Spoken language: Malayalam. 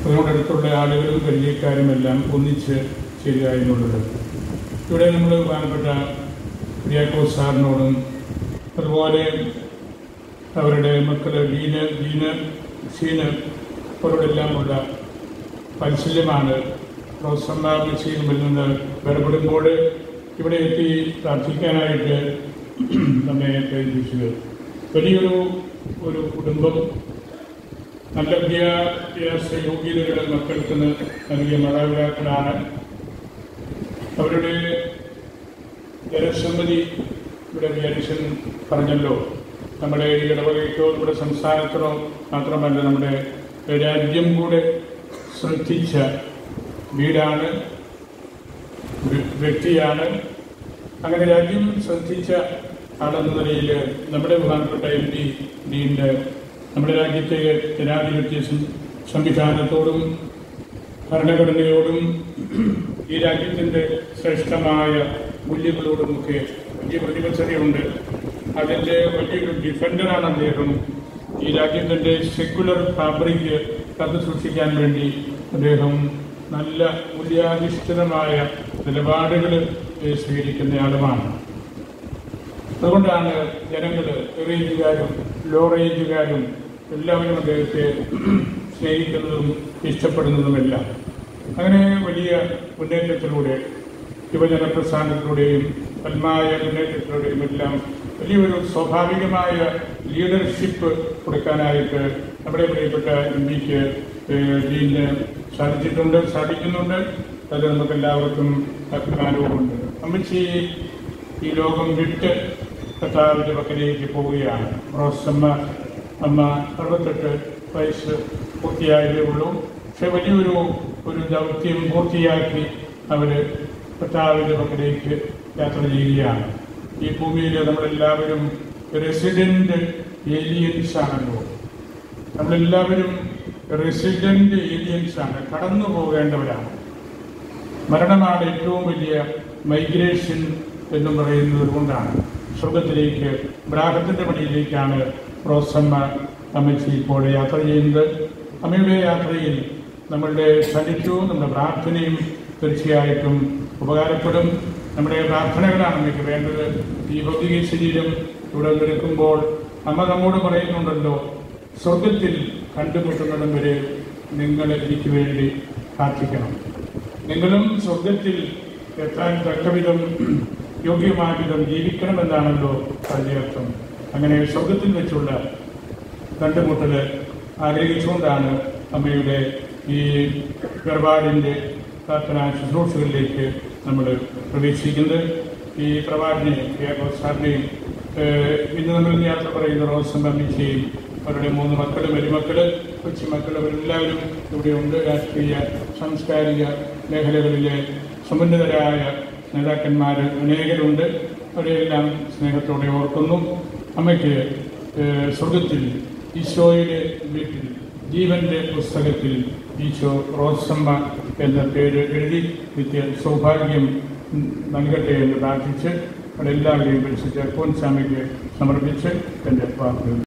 അതുകൊണ്ടടുത്തുള്ള ആളുകളും പരിചയക്കാരും എല്ലാം ഒന്നിച്ച് ചെയ്യുക എന്നുള്ളത് ഇവിടെ നമ്മൾ ബഹുമാനപ്പെട്ട കുര്യാക്കോസ് സാറിനോടും അതുപോലെ അവരുടെ മക്കൾ ദീന ദീന സീന് അവരോടെല്ലാം ഉള്ള പരിശല്യമാണ് റോസമ്മാർച്ചയിൽ നിന്ന് വേർപെടുമ്പോൾ ഇവിടെ എത്തി പ്രാർത്ഥിക്കാനായിട്ട് നമ്മെ പ്രേരിപ്പിച്ചത് വലിയൊരു ഒരു കുടുംബം നല്ല വിദ്യാഭ്യാസ യോഗ്യതകൾ മക്കൾക്ക് നൽകിയ മാതാപിതാക്കളാണ് അവരുടെ ജനസമ്മതി ഇവിടെ വിചാരിച്ചൻ പറഞ്ഞല്ലോ നമ്മുടെ ഈ ഇടവകയ്ക്കോ നമ്മുടെ സംസ്ഥാനത്തിനോ മാത്രമല്ല നമ്മുടെ രാജ്യം കൂടെ ശ്രദ്ധിച്ച വീടാണ് വ്യ- വ്യക്തിയാണ് അങ്ങനെ രാജ്യം ശ്രദ്ധിച്ച ആളെന്ന നിലയിൽ നമ്മുടെ ബഹുമാനപ്പെട്ട എം പി ഡീൻ്റെ നമ്മുടെ രാജ്യത്തെ ജനാധിപത്യ സം- സംവിധാനത്തോടും ഭരണഘടനയോടും ഈ രാജ്യത്തിൻ്റെ ശ്രേഷ്ഠമായ മൂല്യങ്ങളോടുമൊക്കെ വലിയ പ്രതിബദ്ധതയുണ്ട് അതിൻ്റെ വലിയൊരു ഡിഫൻഡറാണ് അദ്ദേഹം ഈ രാജ്യത്തിൻ്റെ സെക്കുലർ ഫാബ്രിക് കാത്തു സൂക്ഷിക്കാൻ വേണ്ടി അദ്ദേഹം നല്ല മൂല്യാധിഷ്ഠിതമായ നിലപാടുകൾ സ്വീകരിക്കുന്ന ആളുമാണ് അതുകൊണ്ടാണ് ജനങ്ങൾ റേഞ്ചുകാരും ലോ റേഞ്ചുകാരും എല്ലാവരും അദ്ദേഹത്തെ സ്നേഹിക്കുന്നതും ഇഷ്ടപ്പെടുന്നതുമെല്ലാം അങ്ങനെ വലിയ മുന്നേറ്റത്തിലൂടെ യുവജന പ്രസ്ഥാനത്തിലൂടെയും പന്മായ മുന്നേറ്റത്തിലൂടെയും എല്ലാം വലിയൊരു സ്വാഭാവികമായ ലീഡർഷിപ്പ് കൊടുക്കാനായിട്ട് നമ്മുടെ പ്രിയപ്പെട്ട എം പിക്ക് ഡീന് സാധിച്ചിട്ടുണ്ട് സാധിക്കുന്നുണ്ട് അത് നമുക്ക് എല്ലാവർക്കും അഭിമാനവുമുണ്ട് അമ്മച്ചി ഈ ലോകം വിട്ട് കർത്താവിന്റെ പക്കലേക്ക് പോവുകയാണ് റോസമ്മ അമ്മ അറുപത്തെട്ട് വയസ്സ് പൂർത്തിയായതേ ഉള്ളൂ പക്ഷെ വലിയൊരു ഒരു ദൗത്യം പൂർത്തിയാക്കി അവര് കർത്താവിന്റെ പക്കലേക്ക് യാത്ര ചെയ്യുകയാണ് ഈ ഭൂമിയിൽ നമ്മളെല്ലാവരും റെസിഡന്റ് ഏലിയൻസ് ആണല്ലോ നമ്മളെല്ലാവരും റെസിഡന്റ് ഏലിയൻസ് ആണ് കടന്നു പോകേണ്ടവരാണ് മരണമാണ് ഏറ്റവും വലിയ മൈഗ്രേഷൻ എന്ന് പറയുന്നത് കൊണ്ടാണ് സ്വർഗത്തിലേക്ക് ബ്രാഹത്തിന്റെ പണിയിലേക്കാണ് റോസമ്മ അമ്മച്ചി ഇപ്പോൾ യാത്ര ചെയ്യുന്നത് അമ്മയുടെ യാത്രയിൽ നമ്മളുടെ സന്നിധ്യവും നമ്മുടെ പ്രാർത്ഥനയും തീർച്ചയായിട്ടും ഉപകാരപ്പെടും നമ്മുടെ പ്രാർത്ഥനകളാണ് നമുക്ക് വേണ്ടത് ഈ ഭൗതിക ശരീരം ഇവിടെ നിൽക്കുമ്പോൾ അമ്മ നമ്മോട് പറയുന്നുണ്ടല്ലോ സ്വർഗത്തിൽ കണ്ടുമുട്ടുന്നിടം വരെ നിങ്ങൾ എനിക്ക് വേണ്ടി പ്രാർത്ഥിക്കണം നിങ്ങളും സ്വർഗത്തിൽ എത്താൻ തക്കവിധം യോഗ്യമായ വിധം ജീവിക്കണമെന്നാണല്ലോ അതിന്റെ അർത്ഥം അങ്ങനെ സ്വർഗത്തിൽ വെച്ചുള്ള കണ്ടുമുട്ടല് ആഗ്രഹിച്ചുകൊണ്ടാണ് അമ്മയുടെ ഈ വേർപാടിൻ്റെ പ്രാർത്ഥനാ ശുശ്രൂഷകളിലേക്ക് നമ്മൾ പ്രവേശിക്കുന്നത് ഈ പ്രവാചനെ സാറിനെയും ഇന്ന് നമ്മൾ യാത്ര പറയുന്ന റോസം അമ്മിച്ചയും അവരുടെ മൂന്ന് മക്കള് മരുമക്കള് കൊച്ചുമക്കൾ അവരെല്ലാവരും ഇവിടെയുണ്ട് രാഷ്ട്രീയ സാംസ്കാരിക മേഖലകളിലെ സമുന്നതരായ നേതാക്കന്മാർ അനേകരുണ്ട് അവരെയെല്ലാം സ്നേഹത്തോടെ ഓർക്കുന്നു അമ്മയ്ക്ക് ഏഹ്, സ്വർഗത്തിൽ ഈശോയുടെ വീട്ടിൽ ജീവന്റെ പുസ്തകത്തിൽ ഈശോ റോസമ്മ എന്ന പേര് എഴുതി നിത്യ സൗഭാഗ്യം നൽകട്ടെ എന്ന് പ്രാർത്ഥിച്ച് അവിടെ എല്ലാവരെയും പരിശുദ്ധ കോൻസ്വാമിക്ക് സമർപ്പിച്ച് എൻ്റെ വാക്കുകൾ